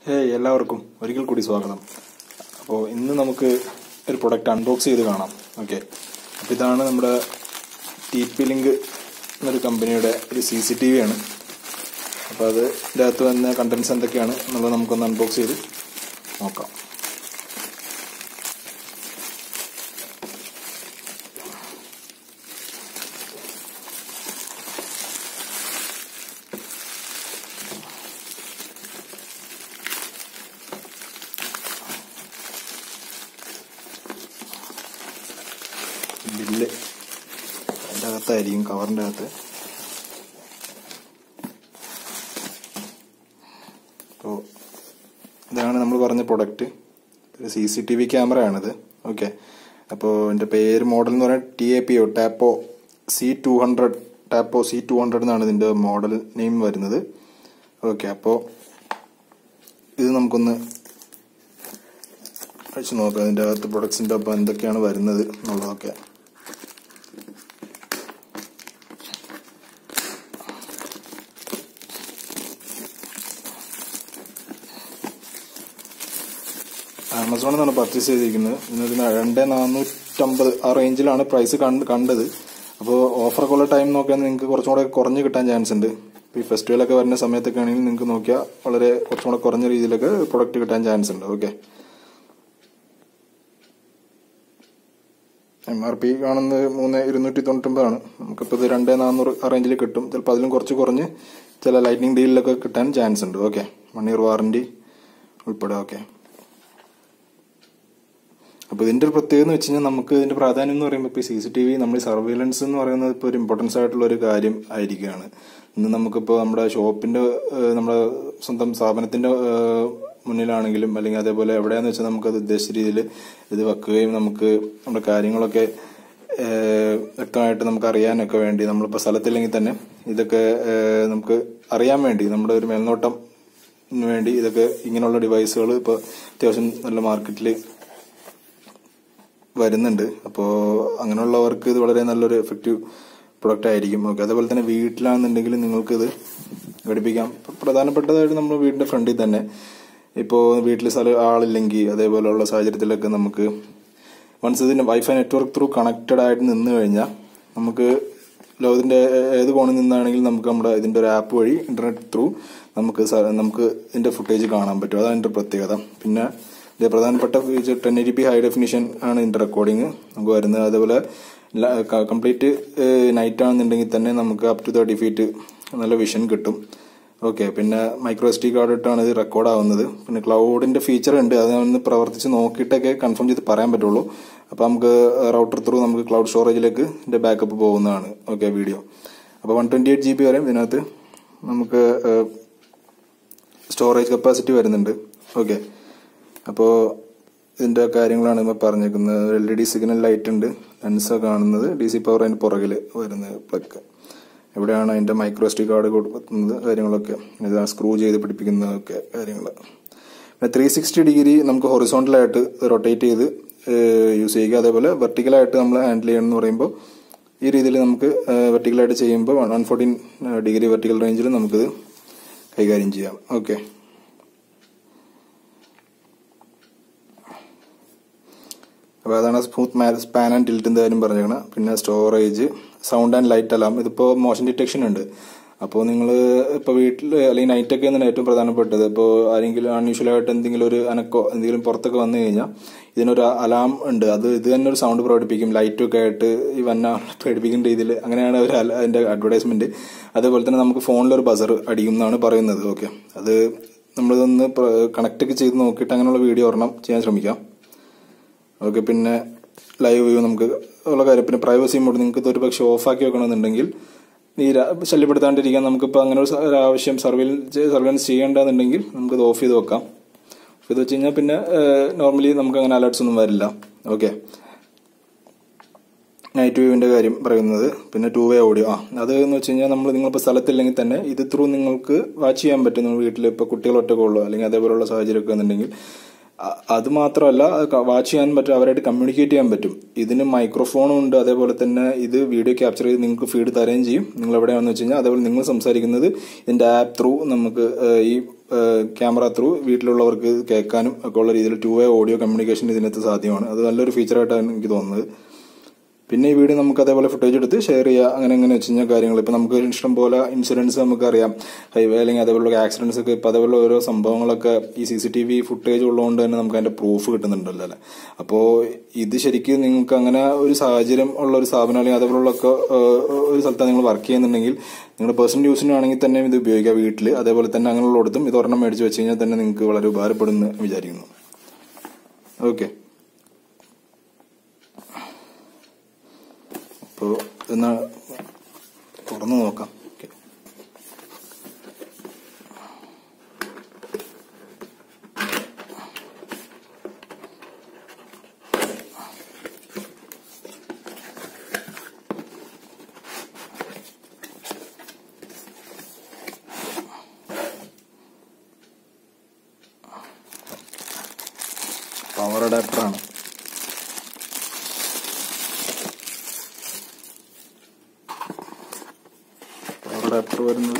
hey എല്ലാവർക്കും ഒരിക്കൽ കൂടി സ്വാഗതം അപ്പോൾ ഇന്ന് നമുക്ക് ഒരു പ്രൊഡക്റ്റ് അൺബോക്സ് ചെയ്ത് കാണാം ഓക്കെ അപ്പോൾ ഇതാണ് നമ്മുടെ ടി പി ലിങ്ക് എന്നൊരു കമ്പനിയുടെ ഒരു സി സി ടി വി ആണ് അപ്പോൾ അത് ഇതിൻ്റെ അകത്ത് വന്ന കണ്ടൻസ് എന്തൊക്കെയാണ് എന്നുള്ളത് നമുക്കൊന്ന് അൺബോക്സ് ചെയ്ത് നോക്കാം ബില്ല് അതിൻ്റെ അകത്തായിരിക്കും കവറിൻ്റെ അകത്ത് അപ്പോൾ ഇതാണ് നമ്മൾ പറഞ്ഞ പ്രൊഡക്റ്റ് ഒരു സി സി ടി വി ക്യാമറയാണിത് ഓക്കെ അപ്പോൾ എൻ്റെ പേര് മോഡൽ എന്ന് പറയുന്നത് T A P O Tapo C two hundred Tapo C two hundred എന്നാണ് ഇതിൻ്റെ മോഡൽ നെയിം വരുന്നത് ഓക്കെ അപ്പോൾ ഇത് നമുക്കൊന്ന് അഴിച്ചു നോക്കാം അതിൻ്റെ അകത്ത് പ്രൊഡക്ട്സിൻ്റെ ഒപ്പം എന്തൊക്കെയാണ് വരുന്നത് എന്നുള്ളതൊക്കെ ആമസോണിൽ നിന്നാണ് പർച്ചേസ് ചെയ്തിരിക്കുന്നത് ഇതിന് രണ്ട് നാനൂറ്റമ്പത് ആ റേഞ്ചിലാണ് പ്രൈസ് കണ്ടത് അപ്പോൾ ഓഫറൊക്കെ ഉള്ള ടൈം നോക്കിയാൽ നിങ്ങൾക്ക് കുറച്ചും കൂടെ കുറഞ്ഞ് കിട്ടാൻ ചാൻസ് ഉണ്ട് ഈ ഫെസ്റ്റിവലൊക്കെ വരുന്ന സമയത്തൊക്കെ ആണെങ്കിൽ നിങ്ങൾക്ക് നോക്കിയാൽ വളരെ കുറച്ചും കൂടെ കുറഞ്ഞ രീതിയിലൊക്കെ പ്രൊഡക്റ്റ് കിട്ടാൻ ചാൻസ് ഉണ്ട് ഓക്കെ എം ആർ പി കാണുന്നത് മൂന്ന് ഇരുന്നൂറ്റി തൊണ്ണൂറ്റൊമ്പതാണ് നമുക്കിപ്പോൾ ഇത് രണ്ട് നാനൂറ് ആ റേഞ്ചിൽ കിട്ടും ചിലപ്പോൾ അതിലും കുറച്ച് കുറഞ്ഞ് ചില ലൈറ്റിംഗ് ഡീലിലൊക്കെ കിട്ടാൻ ചാൻസ് ഉണ്ട് ഓക്കെ വൺ ഇയർ വാറണ്ടി ഉൾപ്പെടെ ഓക്കെ അപ്പോൾ ഇതിന്റെ ഒരു പ്രത്യേകത എന്ന് വെച്ച് കഴിഞ്ഞാൽ നമുക്ക് ഇതിന്റെ പ്രാധാന്യം എന്ന് പറയുമ്പോൾ ഇപ്പോൾ സി സി ടി വി നമ്മൾ സർവൈലൻസ് എന്ന് പറയുന്നത് ഇപ്പോൾ ഒരു ഇമ്പോർട്ടൻസ് ആയിട്ടുള്ള ഒരു കാര്യം ആയിരിക്കുകയാണ് ഇന്ന് നമുക്കിപ്പോൾ നമ്മുടെ ഷോപ്പിന്റെ നമ്മുടെ സ്വന്തം സ്ഥാപനത്തിന്റെ മുന്നിലാണെങ്കിലും അല്ലെങ്കിൽ അതേപോലെ എവിടെയാന്ന് വെച്ചാൽ നമുക്കത് ഉദ്ദേശിച്ച രീതിയിൽ ഇത് വെക്കുകയും നമുക്ക് നമ്മുടെ കാര്യങ്ങളൊക്കെ വ്യക്തമായിട്ട് നമുക്ക് അറിയാനൊക്കെ വേണ്ടി നമ്മളിപ്പോൾ സ്ഥലത്തില്ലെങ്കിൽ തന്നെ ഇതൊക്കെ നമുക്ക് അറിയാൻ വേണ്ടി നമ്മുടെ ഒരു മേൽനോട്ടം വേണ്ടി ഇതൊക്കെ ഇങ്ങനെയുള്ള ഡിവൈസുകൾ ഇപ്പോൾ അത്യാവശ്യം നല്ല മാർക്കറ്റിൽ വരുന്നുണ്ട് അപ്പോൾ അങ്ങനെയുള്ളവർക്ക് ഇത് വളരെ നല്ലൊരു എഫക്റ്റീവ് പ്രൊഡക്റ്റ് ആയിരിക്കും ഓക്കെ അതേപോലെ തന്നെ വീട്ടിലാണെന്നുണ്ടെങ്കിൽ നിങ്ങൾക്ക് ഇത് ഘടിപ്പിക്കാം പ്രധാനപ്പെട്ടതായിട്ട് നമ്മൾ വീടിന്റെ ഫ്രണ്ടിൽ തന്നെ ഇപ്പോൾ വീട്ടിൽ സ്ഥലം ആളില്ലെങ്കിൽ അതേപോലെയുള്ള സാഹചര്യത്തിലൊക്കെ നമുക്ക് വൺസ് ഇതിന്റെ വൈഫൈ നെറ്റ്വർക്ക് ത്രൂ കണക്റ്റഡ് ആയിട്ട് നിന്ന് കഴിഞ്ഞാൽ നമുക്ക് ലോകത്തിന്റെ ഏത് കോണിൽ നിന്നാണെങ്കിലും നമുക്ക് നമ്മുടെ ഇതിന്റെ ഒരു ആപ്പ് വഴി ഇന്റർനെറ്റ് ത്രൂ നമുക്ക് നമുക്ക് ഇതിന്റെ ഫുട്ടേജ് കാണാൻ പറ്റും അതാണ് ഇതിന്റെ പ്രത്യേകത പിന്നെ ഇതിന്റെ പ്രധാനപ്പെട്ട feature ten eighty P high definition ആണ് ഇതിന്റെ റെക്കോർഡിംഗ് നമുക്ക് വരുന്നത് അതേപോലെ കംപ്ലീറ്റ് നൈറ്റ് ആണെന്നുണ്ടെങ്കിൽ തന്നെ നമുക്ക് അപ് ടു തേർട്ടി ഫീറ്റ് നല്ല വിഷൻ കിട്ടും ഓക്കെ പിന്നെ മൈക്രോ എസ് ടി കാർഡ് ഇട്ടാണ് ഇത് റെക്കോർഡ് ആവുന്നത് പിന്നെ ക്ലൗഡിന്റെ ഫീച്ചർ ഉണ്ട് അത് ഒന്ന് പ്രവർത്തിച്ച് നോക്കിയിട്ടൊക്കെ കൺഫേം ചെയ്ത് പറയാൻ പറ്റുള്ളൂ അപ്പൊ നമുക്ക് റൗട്ടർ ത്രൂ നമുക്ക് ക്ലൗഡ് സ്റ്റോറേജിലേക്ക് ഇതിന്റെ ബാക്കപ്പ് പോകുന്നതാണ് ഓക്കെ വീഡിയോ അപ്പോൾ one twenty eight G B വരെയും ഇതിനകത്ത് നമുക്ക് സ്റ്റോറേജ് കപ്പാസിറ്റി വരുന്നുണ്ട് ഓക്കെ അപ്പോൾ ഇതിന്റെ കാര്യങ്ങളാണ് ഇപ്പോൾ പറഞ്ഞേക്കുന്നത് L E D signal light ഉണ്ട് ലെൻസ് കാണുന്നത് ഡി സി പവർ അതിന്റെ പുറകിൽ വരുന്ന പ്ലഗ് എവിടെയാണ് അതിന്റെ മൈക്രോ എസ് ടി കാർഡ് കൊടുക്കുന്നത് കാര്യങ്ങളൊക്കെ ഇത് സ്ക്രൂ ചെയ്ത് പിടിപ്പിക്കുന്നതൊക്കെ കാര്യങ്ങൾ പിന്നെ ത്രീ സിക്സ്റ്റി ഡിഗ്രി നമുക്ക് ഹൊറിസോണ്ടലായിട്ട് റൊട്ടേറ്റ് ചെയ്ത് യൂസ് ചെയ്യുക അതേപോലെ വെർട്ടിക്കലായിട്ട് നമ്മൾ ഹാൻഡിൽ ചെയ്യണം എന്ന് പറയുമ്പോൾ ഈ രീതിയിൽ നമുക്ക് വെർട്ടിക്കലായിട്ട് ചെയ്യുമ്പോൾ വൺ ഫോർട്ടീൻ ഡിഗ്രി വെർട്ടിക്കൽ റേഞ്ചിൽ നമുക്കിത് കൈകാര്യം ചെയ്യാം ഓക്കെ അപ്പോൾ അതാണ് സ്മൂത്ത് സ്പാൻ ആൻഡ് ടിൽറ്റിന്റെ കാര്യം പറഞ്ഞേക്കണം പിന്നെ storage sound and light alarm ഇതിപ്പോൾ മോഷൻ ഡിറ്റക്ഷൻ ഉണ്ട് അപ്പോൾ നിങ്ങൾ ഇപ്പോൾ വീട്ടിൽ അല്ലെങ്കിൽ നൈറ്റ് ഒക്കെ ആണ് ഏറ്റവും പ്രധാനപ്പെട്ടത് ഇപ്പോൾ ആരെങ്കിലും അൺയൂഷ്വൽ ആയിട്ട് എന്തെങ്കിലും ഒരു അനക്കോ എന്തെങ്കിലും പുറത്തൊക്കെ വന്നു കഴിഞ്ഞാൽ ഇതിനൊരു അലാം ഉണ്ട് അത് ഇത് തന്നെ ഒരു സൗണ്ട് പ്രകടിപ്പിക്കും ലൈറ്റൊക്കെ ആയിട്ട് ഈ വന്ന പ്രകടിപ്പിക്കുന്ന രീതിയിൽ അങ്ങനെയാണ് ഒരു അതിന്റെ അഡ്വർടൈസ്മെന്റ് അതേപോലെ തന്നെ നമുക്ക് ഫോണിൽ ഒരു ബസർ അടിക്കും എന്നാണ് പറയുന്നത് ഓക്കെ അത് നമ്മളിതൊന്ന് കണക്ട് ഒക്കെ ചെയ്ത് നോക്കിയിട്ട് അങ്ങനെയുള്ള വീഡിയോ ഒരെണ്ണം ചെയ്യാൻ ശ്രമിക്കാം ഓക്കെ പിന്നെ ലൈവ് വ്യൂ നമുക്ക് ഉള്ള കാര്യം പിന്നെ പ്രൈവസി മോഡ് നിങ്ങൾക്ക് ഒരു പക്ഷേ ഓഫാക്കി വെക്കണമെന്നുണ്ടെങ്കിൽ ഈ ശല്യപ്പെടുത്താണ്ടിരിക്കാൻ നമുക്കിപ്പോൾ അങ്ങനെ ഒരു ആവശ്യം സർവൈലൻസ് സർവൈലൻസ് ചെയ്യേണ്ടതെന്നുണ്ടെങ്കിൽ നമുക്കിത് ഓഫ് ചെയ്ത് വെക്കാം ഓഫ് ചെയ്ത് വെച്ച് കഴിഞ്ഞാൽ പിന്നെ നോർമലി നമുക്ക് അങ്ങനെ അലേർട്സ് ഒന്നും വരില്ല ഓക്കെ നൈറ്റ് വ്യൂവിന്റെ കാര്യം പറയുന്നത് പിന്നെ ടു വേ ഓഡിയോ ആ അത് എന്ന് വെച്ച് കഴിഞ്ഞാൽ നമ്മൾ നിങ്ങളിപ്പോൾ സ്ഥലത്തില്ലെങ്കിൽ തന്നെ ഇത് ത്രൂ നിങ്ങൾക്ക് വാച്ച് ചെയ്യാൻ പറ്റും നിങ്ങൾ വീട്ടിൽ ഇപ്പോൾ കുട്ടികൾ ഒറ്റക്കുള്ളൂ അല്ലെങ്കിൽ അതേപോലുള്ള സാഹചര്യമൊക്കെ എന്നുണ്ടെങ്കിൽ അ- അത് മാത്രമല്ല വാച്ച് ചെയ്യാൻ പറ്റും അവരായിട്ട് കമ്മ്യൂണിക്കേറ്റ് ചെയ്യാൻ പറ്റും ഇതിന് മൈക്രോഫോണും ഉണ്ട് അതേപോലെ തന്നെ ഇത് വീഡിയോ ക്യാപ്ചർ ചെയ്ത് നിങ്ങൾക്ക് ഫീഡ് തരുകയും ചെയ്യും നിങ്ങൾ എവിടെയാണെന്ന് വെച്ച് കഴിഞ്ഞാൽ അതേപോലെ നിങ്ങൾ സംസാരിക്കുന്നത് ഇതിന്റെ ആപ്പ് ത്രൂ നമുക്ക് ഏഹ്, ഈ ക്യാമറ ത്രൂ വീട്ടിലുള്ളവർക്ക് കേൾക്കാനും ഒക്കെ ഉള്ള രീതിയിൽ ടു വേ ഓഡിയോ കമ്മ്യൂണിക്കേഷൻ ഇതിനകത്ത് സാധ്യമാണ് അത് നല്ലൊരു ഫീച്ചറായിട്ടാണ് എനിക്ക് തോന്നുന്നത് പിന്നെ ഈ വീഡിയോ നമുക്ക് അതേപോലെ ഫുട്ടേജ് എടുത്ത് ഷെയർ ചെയ്യുക അങ്ങനെ അങ്ങനെ വെച്ച് കഴിഞ്ഞാൽ കാര്യങ്ങൾ ഇപ്പൊ നമുക്ക് ഇഷ്ടം പോലെ ഇൻസിഡൻസ് നമുക്കറിയാം ഹൈവേ അല്ലെങ്കിൽ അതേപോലെ ആക്സിഡൻസ് ഒക്കെ ഇപ്പൊ അതേപോലെ ഓരോ സംഭവങ്ങളൊക്കെ ഈ C C T V footage ഉള്ളതുകൊണ്ട് തന്നെ നമുക്ക് അതിന്റെ പ്രൂഫ് കിട്ടുന്നുണ്ടല്ലോ അല്ലേ അപ്പോ ഇത് ശരിക്കും നിങ്ങൾക്ക് അങ്ങനെ ഒരു സാഹചര്യം ഉള്ള ഒരു സ്ഥാപനം അല്ലെങ്കിൽ അതേപോലുള്ള ഒക്കെ, ഏഹ്, ഒരു സ്ഥലത്താണ് നിങ്ങൾ വർക്ക് ചെയ്യുന്നുണ്ടെങ്കിൽ നിങ്ങളുടെ പേഴ്സണൽ യൂസിനാണെങ്കിൽ തന്നെ ഇത് ഉപയോഗിക്കാം വീട്ടിൽ അതേപോലെ തന്നെ അങ്ങനെയുള്ളിടത്തും ഇത് ഒരെണ്ണം മേടിച്ച് വെച്ച് കഴിഞ്ഞാൽ തന്നെ നിങ്ങൾക്ക് വളരെ ഉപകാരപ്പെടുമെന്ന് വിചാരിക്കുന്നു ഓക്കെ അപ്പോൾ ഇതൊന്ന് തുറന്നു നോക്കാം ഓക്കെ പവർ അഡാപ്റ്ററാണ് പവർ അഡാപ്റ്റർ വരുന്നത്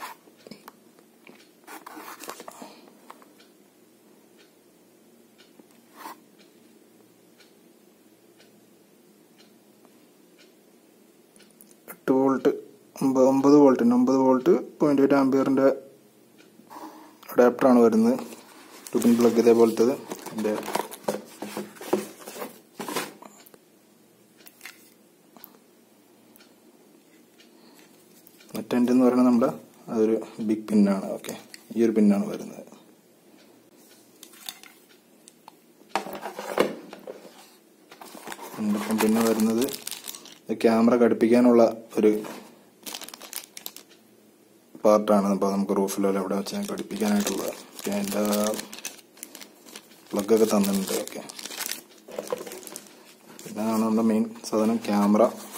എട്ട് വോൾട്ട് ഒമ്പത് ഒമ്പത് വോൾട്ടിന് ഒമ്പത് വോൾട്ട് പോയിന്റ് എയ്റ്റ് ആംബിയറിന്റെ അഡാപ്റ്ററാണ് വരുന്നത് ടു പിൻ പ്ലഗ് ഇതേപോലത്തത് എൻ്റെ മറ്റെൻ്റെ എന്ന് പറയുന്നത് നമ്മുടെ അതൊരു ബിഗ് പിന്നാണ് ഓക്കെ ഈ ഒരു പിന്നാണ് വരുന്നത് ഇതിനൊപ്പം പിന്നെ വരുന്നത് ക്യാമറ ഘടിപ്പിക്കാനുള്ള ഒരു പാർട്ടാണ് അപ്പോൾ നമുക്ക് റൂഫിലോ എവിടെ വെച്ചാൽ ഘടിപ്പിക്കാനായിട്ടുള്ളത് ഓക്കെ അതിൻ്റെ പ്ലഗൊക്കെ തന്നിട്ടുണ്ട് ഓക്കെ പിന്നെ ആണ് നമ്മുടെ മെയിൻ സാധനം ക്യാമറ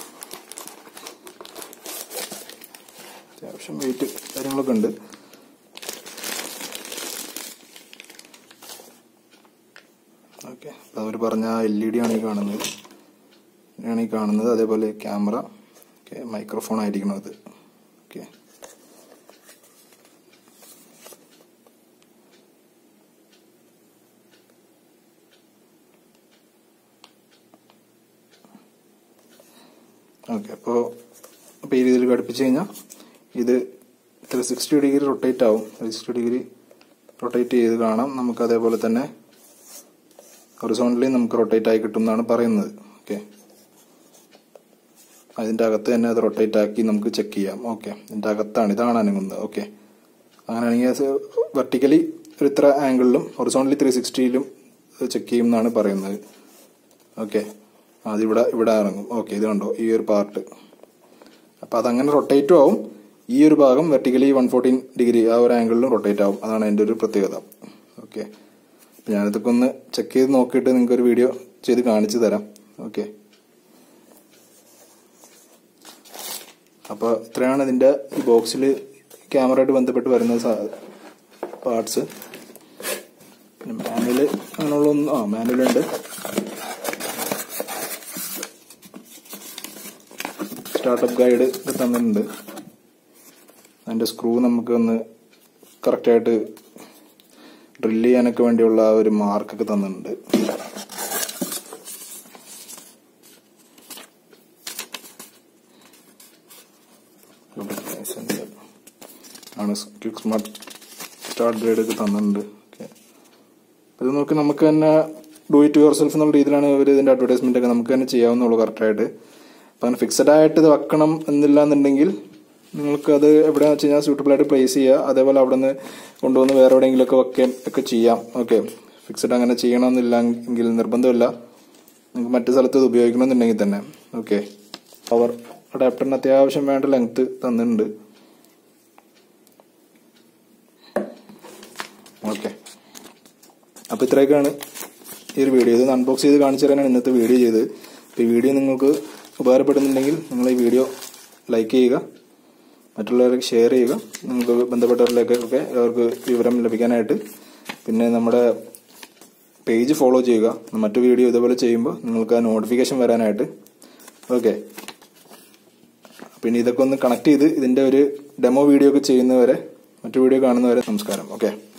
അത്യാവശ്യം വെയിറ്റ് കാര്യങ്ങളൊക്കെ ഉണ്ട് ഓക്കെ അവർ പറഞ്ഞ എൽ ഇ ഡി ആണ് ഈ കാണുന്നത് ആണ് ഈ കാണുന്നത് അതേപോലെ ക്യാമറ ഓക്കെ മൈക്രോഫോൺ ആയിരിക്കണം അത് ഓക്കെ ഓക്കെ അപ്പോൾ അപ്പോൾ ഈ രീതിയിൽ ഘടിപ്പിച്ച് കഴിഞ്ഞാൽ ഇത് ത്രീ സിക്സ്റ്റി ഡിഗ്രി റൊട്ടേറ്റ് ആവും ത്രീ സിക്സ്റ്റി ഡിഗ്രി റൊട്ടേറ്റ് ചെയ്ത് കാണാം നമുക്ക് അതേപോലെ തന്നെ ഹൊറിസോണ്ടലി നമുക്ക് റൊട്ടേറ്റ് ആയി കിട്ടും എന്നാണ് പറയുന്നത് ഓക്കെ അതിൻ്റെ അകത്ത് തന്നെ അത് റൊട്ടേറ്റ് ആക്കി നമുക്ക് ചെക്ക് ചെയ്യാം ഓക്കെ ഇതിൻ്റെ അകത്താണ് ഇതാണ് അനങ്ങുന്നത് ഓക്കെ അങ്ങനെയാണെങ്കിൽ വെർട്ടിക്കലി ഒരു ഇത്ര ആംഗിളിലും ഹൊറിസോണ്ടലി ത്രീ സിക്സ്റ്റിയിലും ചെക്ക് ചെയ്യും എന്നാണ് പറയുന്നത് ഓക്കെ അതിവിടെ ഇവിടെ ഇറങ്ങും ഓക്കെ ഇത് കണ്ടോ ഈ ഒരു പാർട്ട് അപ്പോൾ അതങ്ങനെ റൊട്ടേറ്റും ആവും ഈ ഒരു ഭാഗം വെർട്ടിക്കലി വൺ ഫോർട്ടീൻ ഡിഗ്രി ആ ഒരു ആംഗിളിലും റൊട്ടേറ്റ് ആവും അതാണ് അതിൻ്റെ ഒരു പ്രത്യേകത ഓക്കെ അപ്പം ഞാനിതൊക്കെ ഒന്ന് ചെക്ക് ചെയ്ത് നോക്കിയിട്ട് നിങ്ങൾക്ക് ഒരു വീഡിയോ ചെയ്ത് കാണിച്ചു തരാം ഓക്കെ അപ്പോൾ ഇത്രയാണ് ഇതിൻ്റെ ഈ ബോക്സിൽ ക്യാമറയായിട്ട് ബന്ധപ്പെട്ട് വരുന്ന പാർട്സ് പിന്നെ മാനുവൽ അങ്ങനെയുള്ള ഒന്നും ആ മാനുവലുണ്ട് സ്റ്റാർട്ടപ്പ് ഗൈഡ് ഒക്കെ തന്നിട്ടുണ്ട് അതിൻ്റെ സ്ക്രൂ നമുക്ക് ഒന്ന് കറക്റ്റായിട്ട് ഡ്രില്ല് ചെയ്യാനൊക്കെ വേണ്ടിയുള്ള ആ ഒരു മാർക്കൊക്കെ തന്നിട്ടുണ്ട് ആണ് ക്വിക്ക് സ്മാർട്ട് സ്റ്റാർട്ട് ഗൈഡ് ഒക്കെ തന്നിട്ടുണ്ട് ഓക്കെ ഇത് നോക്കി നമുക്ക് തന്നെ ഡു ഇറ്റ് യുവർ സെൽഫ് എന്നുള്ള രീതിയിലാണ് ഇവർ ഇതിന്റെ അഡ്വർടൈസ്മെന്റ് ഒക്കെ നമുക്ക് തന്നെ ചെയ്യാവുന്നുള്ളൂ കറക്റ്റായിട്ട് അപ്പം അങ്ങനെ ഫിക്സഡ് ആയിട്ട് ഇത് വെക്കണം എന്നില്ല എന്നുണ്ടെങ്കിൽ നിങ്ങൾക്ക് അത് എവിടെയാണെന്ന് വെച്ച് കഴിഞ്ഞാൽ സൂട്ടബിൾ ആയിട്ട് പ്ലേസ് ചെയ്യുക അതേപോലെ അവിടെ നിന്ന് കൊണ്ടുവന്ന് വേറെ എവിടെയെങ്കിലുമൊക്കെ വെക്കാൻ ഒക്കെ ചെയ്യാം ഓക്കെ ഫിക്സഡ് അങ്ങനെ ചെയ്യണമെന്നില്ല എങ്കിൽ നിർബന്ധമില്ല നിങ്ങൾക്ക് മറ്റു സ്ഥലത്ത് ഇത് ഉപയോഗിക്കണമെന്നുണ്ടെങ്കിൽ തന്നെ ഓക്കെ പവർ അഡാപ്റ്ററിന് അത്യാവശ്യം വേണ്ട ലെങ്ത് തന്നിട്ടുണ്ട് ഓക്കെ അപ്പോൾ ഇത്രയൊക്കെയാണ് ഈ ഒരു വീഡിയോ ഇത് അൺബോക്സ് ചെയ്ത് കാണിച്ചു തരാനാണ് ഇന്നത്തെ വീഡിയോ ചെയ്തത് അപ്പോൾ ഈ വീഡിയോ നിങ്ങൾക്ക് ഉപകാരപ്പെടുന്നുണ്ടെങ്കിൽ നിങ്ങൾ ഈ വീഡിയോ ലൈക്ക് ചെയ്യുക മറ്റുള്ളവർക്ക് ഷെയർ ചെയ്യുക നിങ്ങൾക്ക് ബന്ധപ്പെട്ടവരിലേക്കൊക്കെ അവർക്ക് വിവരം ലഭിക്കാനായിട്ട് പിന്നെ നമ്മുടെ പേജ് ഫോളോ ചെയ്യുക മറ്റു വീഡിയോ ഇതുപോലെ ചെയ്യുമ്പോൾ നിങ്ങൾക്ക് ആ നോട്ടിഫിക്കേഷൻ വരാനായിട്ട് ഓക്കെ പിന്നെ ഇതൊക്കെ ഒന്ന് കണക്ട് ചെയ്ത് ഇതിന്റെ ഒരു ഡെമോ വീഡിയോ ഒക്കെ ചെയ്യുന്നവരെ മറ്റു വീഡിയോ കാണുന്നവരെ നമസ്കാരം ഓക്കെ